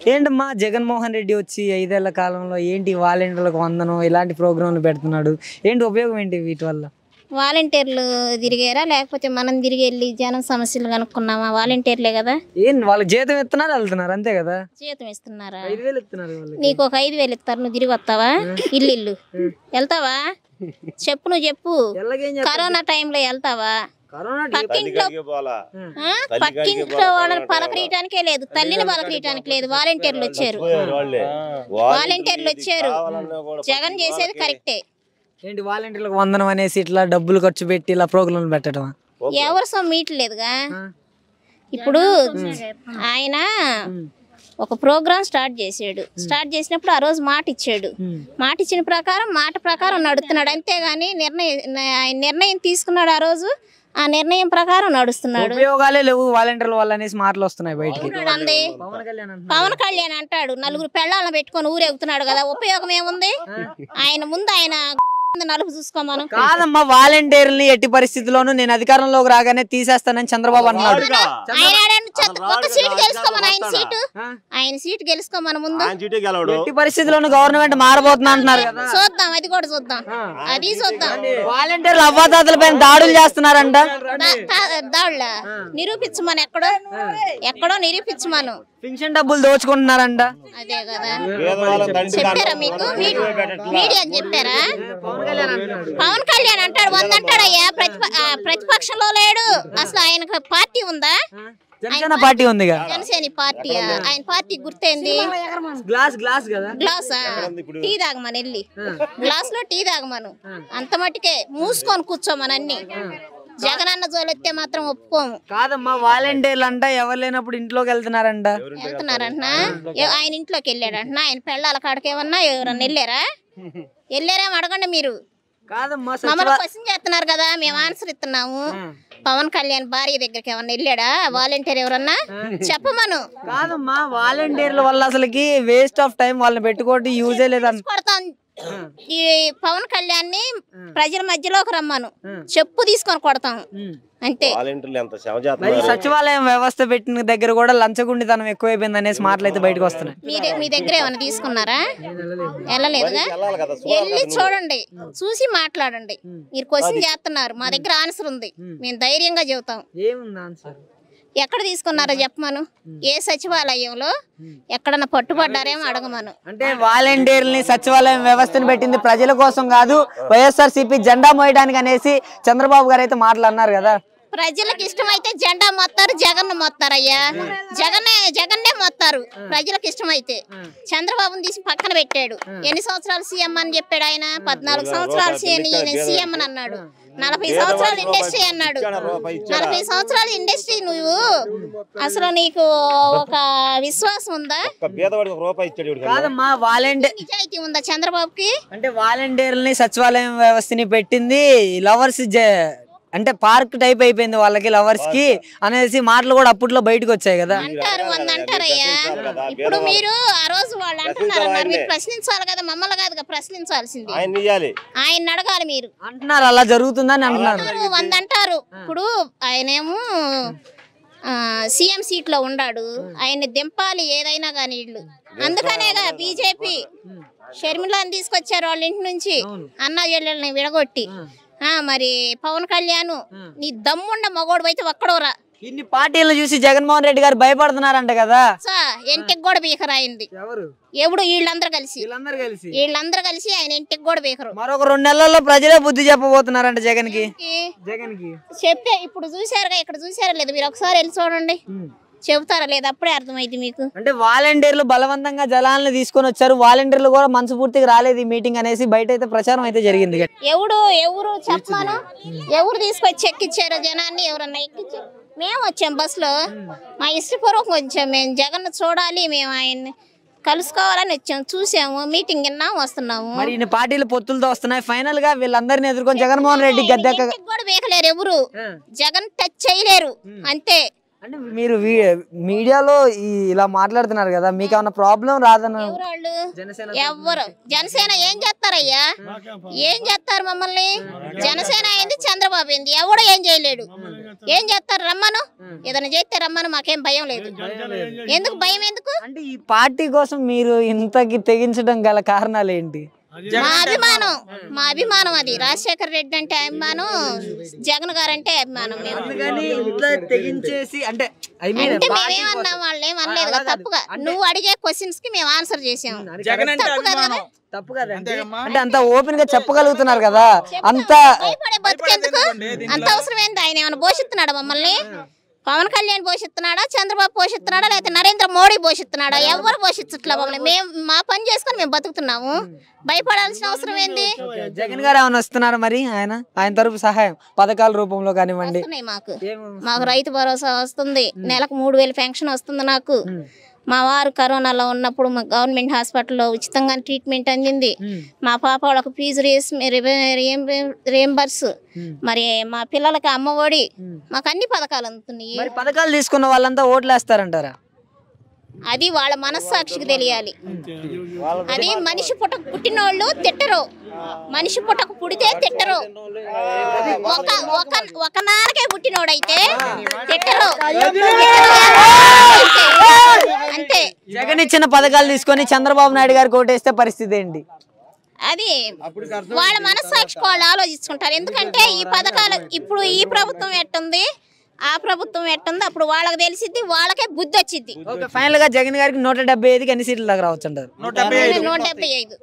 ఏంటమ్మా జగన్మోహన్ రెడ్డి వచ్చి ఐదేళ్ల కాలంలో ఏంటి వాలంటీర్లకు వందనం ఇలాంటి ప్రోగ్రాంలు పెడుతున్నాడు ఏంటి ఉపయోగం ఏంటి వీటి వల్ల వాలంటీర్లు తిరిగారా లేకపోతే మనం తిరిగి వెళ్ళి జనం సమస్యలు కనుక్కున్నామా వాలంటీర్లే కదా ఏం వాళ్ళకి జీతం ఇస్తున్నారు వెళ్తున్నారు అంతే కదా జీతం ఇస్తున్నారా ఐదు వేలు ఇస్తున్నారు వాళ్ళకి నీకు ఒక ఐదు వేలు ఇస్తారు నువ్వు తిరిగి వస్తావా ఇల్లు ఇల్లు వెళ్తావా చెప్పు నువ్వు చెప్పు ఎలాగేం కరోనా టైంలో వెళ్తావా కరోనా పక్కింట్లో ఆ? పక్కింట్లో వాళ్ళని పలకరీయటానికే లేదు తల్లిని పలకరీయటానికి లేదు వాలంటీర్లు వచ్చారు వాలంటీర్లు వచ్చారు జగన్ చేసేది కరెక్టే ఏంటి వాలంటీర్లకు వందనం అనేసి ఇట్లా డబ్బులు ఖర్చు పెట్టి ఇలా ప్రోగ్రాంలు పెట్టడం ఎవరు సొమ్మీయట్లేదుగా ఇప్పుడు ఆయన ఒక ప్రోగ్రామ్ స్టార్ట్ చేసాడు స్టార్ట్ చేసినప్పుడు ఆ రోజు మాట ఇచ్చాడు మాట ఇచ్చిన ప్రకారం మాట ప్రకారం నడుస్తున్నాడు అంతేగాని నిర్ణయం ఆయన నిర్ణయం తీసుకున్నాడు ఆ రోజు ఆ నిర్ణయం ప్రకారం నడుస్తున్నాడు ఉపయోగాలే లేవు వాలంటీర్ల వల్ల అనేసి మాటలు వస్తున్నాయి బయటికి ఎవడు అంది పవన్ కళ్యాణ్ అంటున్నాడు. పవన్ కళ్యాణ్ అంటాడు నలుగురు పెళ్ళాలను పెట్టుకొని ఊరేగుతున్నాడు కదా ఉపయోగం ఏముంది ఆయన ముందు ఆయన నలుపు చూసుకోమను కాదమ్మా వాలంటీర్ని ఎట్టి పరిస్థితుల్లోనూ నేను అధికారంలోకి రాగానే తీసేస్తానని చంద్రబాబు అన్నాడు ఆయన ఆడాడు చెత్త- ఒక సీటు గెలుచుకోమని ఆయన సీటు ఆయన సీటు గెలుచుకోమని ముందు ఆయన చీటే గెలవడు ఎట్టి పరిస్థితుల్లోనూ గవర్నమెంట్ మారబోతున్నా అంటున్నారు కదా చూద్దాం అది కూడా చూద్దాం అది చూద్దాం వాలంటీర్లు అవ్వాతాతల పైన దాడులు చేస్తున్నారంట దా- దా- దాళ్ళ నిరూపించమను ఎక్కడో ఎక్కడో నిరూపించమను పింఛన్ డబ్బులు దోచుకుంటున్నారంట అదే కదా పేదవాళ్ళ తండ్రి చెప్పారా మీకు మీ- మీడియా అని చెప్పారా పవన్ కళ్యాణ్ అంటాడు వంద అంటాడయ్యా ప్రతిప ఆ, ప్రతిపక్షంలో లేడు అసలు ఆయనకు పార్టీ ఉందా జనసేన పార్టీ ఉందిగా జనసేన పార్టీ ఆయన పార్టీ గుర్తేంది గ్లాస్ గ్లాస్ కదా గ్లాసా టీ తాగమని వెళ్ళి గ్లాస్ లో టీ తాగమను అంత మట్టుకే మూసుకొని కూర్చోమని అన్ని జగనన్న జోలెత్తే మాత్రం ఒప్పుకోము కాదమ్మా వాలంటీర్లు అంట ఎవరు లేనప్పుడు ఇంట్లోకి వెళ్తున్నారంట వెళ్తున్నారంటనా ఏ- ఆయన ఇంట్లోకి వెళ్ళాడంటనా ఆయన పెళ్ళాల కాడికి ఏమన్నా ఎవరన్నా వెళ్ళారా వెళ్ళారేమో అడగండి మీరు కాదమ్మా మమ్మల్ని క్వశ్చన్ చేస్తున్నారు కదా మేము ఆన్సర్ ఇస్తున్నాము పవన్ కళ్యాణ్ భార్య దగ్గరికి ఏమన్నా వెళ్ళాడా వాలంటీర్ ఎవరన్నా చెప్పమను కాదమ్మా వాలంటీర్ల వల్ల అసలుకి వేస్ట్ ఆఫ్ టైం వాళ్ళని పెట్టుకోవడం యూజే లేదంట కొడతాం ఈ పవన్ కళ్యాణ్ ని ప్రజల మధ్యలోకి రమ్మను చెప్పు తీసుకొని కొడతాం అంతే వాలంటీర్లు ఎంత శ్రమ మరి చేస్తున్నారు సచివాలయం వ్యవస్థ పెట్టిన దగ్గర కూడా లంచగుండితనం ఎక్కువైపోయింది అనేసి మాటలు అయితే బయటకు వస్తున్నాయి మీరే మీ దగ్గర ఏమైనా తీసుకున్నారా వెళ్ళలేదుగా వెళ్ళాలి కదా వెళ్ళి చూడండి చూసి మాట్లాడండి మీరు క్వశ్చన్ చేస్తున్నారు మా దగ్గర ఆన్సర్ ఉంది మేము ధైర్యంగా చెబుతాం ఏముంది ఆన్సర్ ఎక్కడ తీసుకున్నారో చెప్పమను ఏ సచివాలయంలో ఎక్కడన్నా పట్టుబడ్డారేమో అడగమను అంటే వాలంటీర్ని సచివాలయం వ్యవస్థను పెట్టింది ప్రజల కోసం కాదు వైఎస్ఆర్ జెండా మోయడానికి అనేసి చంద్రబాబు గారు అయితే మాటలు అన్నారు కదా ప్రజలకు ఇష్టమైతే జెండా మొత్తారు జగన్ మొత్తారయ్యా జగన్ జగన్నే మొత్తారు ప్రజలకు ఇష్టమైతే చంద్రబాబుని తీసి పక్కన పెట్టాడు ఎన్ని సంవత్సరాలు సీఎం అని చెప్పాడు ఆయన పద్నాలుగు సంవత్సరాలు సీఎం అని అన్నాడు నలభై సంవత్సరాలు ఇండస్ట్రీ అన్నాడు నలభై సంవత్సరాల ఇండస్ట్రీ నువ్వు అసలు నీకు ఒక విశ్వాసం ఉందా ఒక్క పేదవాడికి ఒక రూపాయి ఇచ్చాడు వీడికి. కాదమ్మా వాలంటీర్ నిజాయితీ ఉందా చంద్రబాబుకి అంటే వాలంటీర్ని సచివాలయం వ్యవస్థని పెట్టింది లవర్స్ అంటే పార్క్ టైప్ అయిపోయింది వాళ్ళకి లవర్స్ కి అనేసి మాటలు కూడా అప్పట్లో బయటకు వచ్చాయి కదా అంటారు వంద అంటారయ్యా ఇప్పుడు మీరు ఆ రోజు వాళ్ళు అంటున్నారు అన్నారు మీరు ప్రశ్నించాలి కదా మమ్మల్ని కాదుగా ప్రశ్నించాల్సింది ఆయన ఇయ్యాలి ఆయన అడగాలి మీరు అంటున్నారు అలా జరుగుతుందని అంటున్నారు అంటారు, వంద అంటారు ఇప్పుడు ఆయనేమో సీఎం సీట్ లో ఉన్నాడు ఆయన్ని దింపాలి ఏదైనా కానీ వీళ్ళు అందుకనేగా బీజేపీ షర్మిలాని తీసుకొచ్చారు వాళ్ళ ఇంటి నుంచి అన్న చెల్లెల్ని విడగొట్టి ఆ మరి పవన్ కళ్యాణ్ నీ దమ్ముండ మగోడు అయితే ఒక్కడోరా ఇన్ని పార్టీలను చూసి జగన్మోహన్ రెడ్డి గారు భయపడుతున్నారంట కదా సా ఇంటికి కూడా బీకరాయింది ఎవరు ఎప్పుడు వీళ్ళందరూ కలిసి వీళ్ళందరూ కలిసి వీళ్ళందరూ కలిసి ఆయన ఇంటికి కూడా బీకరు మరొక రెండు నెలల్లో ప్రజలే బుద్ధి చెప్పబోతున్నారంట జగన్ కి జగన్ కి చెప్తే ఇప్పుడు చూసారుగా ఇక్కడ చూసారా లేదు మీరు ఒకసారి వెళ్ళి చూడండి చెబుతారా లేదు అప్పుడే అర్థమైంది మీకు అంటే వాలంటీర్లు బలవంతంగా జలాలను తీసుకొని వచ్చారు వాలంటీర్లు కూడా మనస్ఫూర్తిగా రాలేదు ఈ మీటింగ్ అనేసి బయట అయితే ప్రచారం అయితే జరిగింది ఎవడు ఎవరు చెప్పమాను ఎవరు తీసుకొచ్చి ఎక్కిచ్చారో జనాన్ని ఎవరన్నా ఎక్కించారు మేము వచ్చాం బస్సులో మా ఇష్టపూర్వకం వచ్చాం మేము జగన్ చూడాలి మేము ఆయన్ని కలుసుకోవాలని వచ్చాం చూసాము మీటింగ్ విన్నాం వస్తున్నాము మరి ఇన్ని పార్టీలు పొత్తులతో వస్తున్నాయి ఫైనల్ గా వీళ్ళందరినీ ఎదుర్కొని జగన్మోహన్ రెడ్డి గద్దెక్క ఇంటికి కూడా బీకలేరు ఎవరు జగన్ టచ్ చేయలేరు అంతే అంటే మీరు వీ- మీడియాలో ఈ ఇలా మాట్లాడుతున్నారు కదా మీకు ఏమైనా ప్రాబ్లం రాదన్న ఎవరు వాళ్ళు జనసేన ఎవ్వరు జనసేన ఏం చేస్తారయ్యా ఏం చేస్తారు మమ్మల్ని జనసేన అయింది చంద్రబాబు అయింది ఎవడు ఏం చేయలేడు ఏం చేస్తారు రమ్మను ఏదైనా చేస్తే రమ్మను మాకేం భయం లేదు ఎందుకు భయం ఎందుకు అంటే ఈ పార్టీ కోసం మీరు ఇంతకి తెగించడం గల కారణాలు ఏంటి మా అభిమానం మా అభిమానం అది రాజశేఖర రెడ్డి అంటే అభిమానం జగన్ గారు అంటే అభిమానం మేము అందుకని ఇంత తెగించేసి అంటే ఐ మీన్ అంటే మేమేమన్నా వాళ్ళు ఏమనలేదు కదా తప్పుగా నువ్వు అడిగే క్వశ్చన్స్ కి మేము ఆన్సర్ చేసాం జగన్ అంటే తప్పు కదా అభిమానం తప్పు కదండి అంటే అంత ఓపెన్ గా చెప్పగలుగుతున్నారు కదా అంత భయపడే బతుకెందుకు అంత అవసరం ఏంది ఆయన ఏమైనా పోషిస్తున్నాడా మమ్మల్ని పవన్ కళ్యాణ్ పోషిస్తున్నాడా చంద్రబాబు పోషిస్తున్నాడా లేకపోతే నరేంద్ర మోడీ పోషిస్తున్నాడా ఎవరు పోషించట్లా మమ్మల్ని మేము మా పని చేసుకొని మేము బతుకుతున్నాము భయపడాల్సిన అవసరం ఏంది జగన్ గారు ఏమైనా వస్తున్నారు మరి ఆయన ఆయన తరపు సహాయం పథకాల రూపంలో కానివ్వండి వస్తున్నాయి మాకు ఏం- మాకు రైతు భరోసా వస్తుంది నెలకు మూడు వేలు పెన్షన్ వస్తుంది నాకు మా వారు కరోనాలో ఉన్నప్పుడు మా గవర్నమెంట్ హాస్పిటల్లో ఉచితంగా ట్రీట్మెంట్ అందింది మా పాప వాళ్ళకు ఫీజు రియంబర్స్ మరి మా పిల్లలకి అమ్మఒడి మాకు అన్ని పథకాలు అందుతున్నాయి మరి పథకాలు తీసుకున్న వాళ్ళంతా ఓట్లు వేస్తారంటారా అది వాళ్ళ మనస్సాక్షికి తెలియాలి అది మనిషి పుట్టకు పుట్టినోళ్ళు తిట్టరు మనిషి పుట్టకు పుడితే తిట్టరు ఒక ఒక ఒక నాన్నకే పుట్టినోడైతే తిట్టరు అంతే జగన్ ఇచ్చిన పథకాలు తీసుకొని చంద్రబాబు నాయుడు గారికి ఓటేస్తే పరిస్థితి ఏంటి అది వాళ్ళ మనస్సాక్షి వాళ్ళు ఆలోచించుకుంటారు ఎందుకంటే ఈ పథకాలు ఇప్పుడు ఈ ప్రభుత్వం ఎట్టుంది ఆ ప్రభుత్వం ఎట్టుంది అప్పుడు వాళ్ళకి తెలిసిద్ది వాళ్ళకే బుద్ధి వచ్చింది ఓకే ఫైనల్ గా జగన్ గారికి నూట డెబ్బై ఐదుకి ఎన్ని సీట్ల దాకా రావచ్చు అంటారు నూట డెబ్బై ఐదు నూట డెబ్బై ఐదు